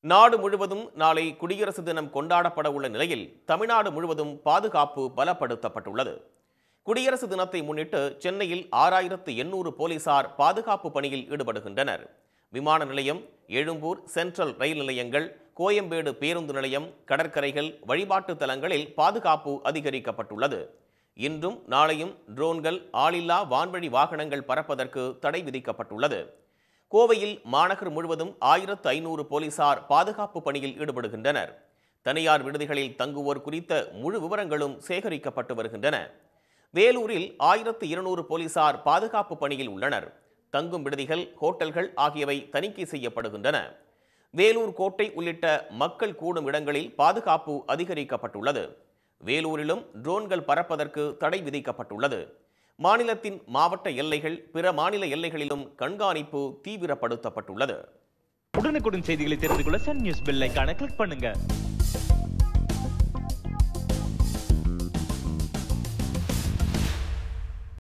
நாடு முழுவதும் நாளை குடியரசு தினம் கொண்டாடப்பட உள்ள நிலையில் தமிழ்நாடு முழுவதும் பாதுகாப்பு பலப்படுத்தப்பட்டுள்ளது குடியரசு தினத்தை முன்னிட்டு சென்னையில் ஆறாயிரத்து எண்ணூறு போலீசார் பாதுகாப்பு பணியில் ஈடுபடுகின்றனர் விமான நிலையம் எழும்பூர் சென்ட்ரல் ரயில் நிலையங்கள் கோயம்பேடு பேருந்து நிலையம் கடற்கரைகள் வழிபாட்டு தலங்களில் பாதுகாப்பு அதிகரிக்கப்பட்டுள்ளது இன்றும் நாளையும் ட்ரோன்கள் ஆளில்லா வான்வழி வாகனங்கள் பறப்பதற்கு தடை விதிக்கப்பட்டுள்ளது கோவையில் மாநகர் முழுவதும் ஆயிரத்து ஐநூறு போலீசார் பாதுகாப்பு பணியில் ஈடுபடுகின்றனர் தனியார் விடுதிகளில் தங்குவோர் குறித்த முழு விவரங்களும் சேகரிக்கப்பட்டு வருகின்றன வேலூரில் ஆயிரத்து இருநூறு போலீசார் பாதுகாப்பு பணியில் உள்ளனர் தங்கும் விடுதிகள் ஹோட்டல்கள் ஆகியவை தணிக்கை செய்யப்படுகின்றன வேலூர் கோட்டை உள்ளிட்ட மக்கள் கூடும் இடங்களில் பாதுகாப்பு அதிகரிக்கப்பட்டுள்ளது வேலூரிலும் ட்ரோன்கள் பறப்பதற்கு தடை விதிக்கப்பட்டுள்ளது மாநிலத்தின் மாவட்ட எல்லைகள் பிற மாநில எல்லைகளிலும் கண்காணிப்பு தீவிரப்படுத்தப்பட்டுள்ளது உடனுக்குடன் செய்திகளை தெரிந்து கொள்ள சன் நியூஸ் பெல் ஐகானை கிளிக் பண்ணுங்க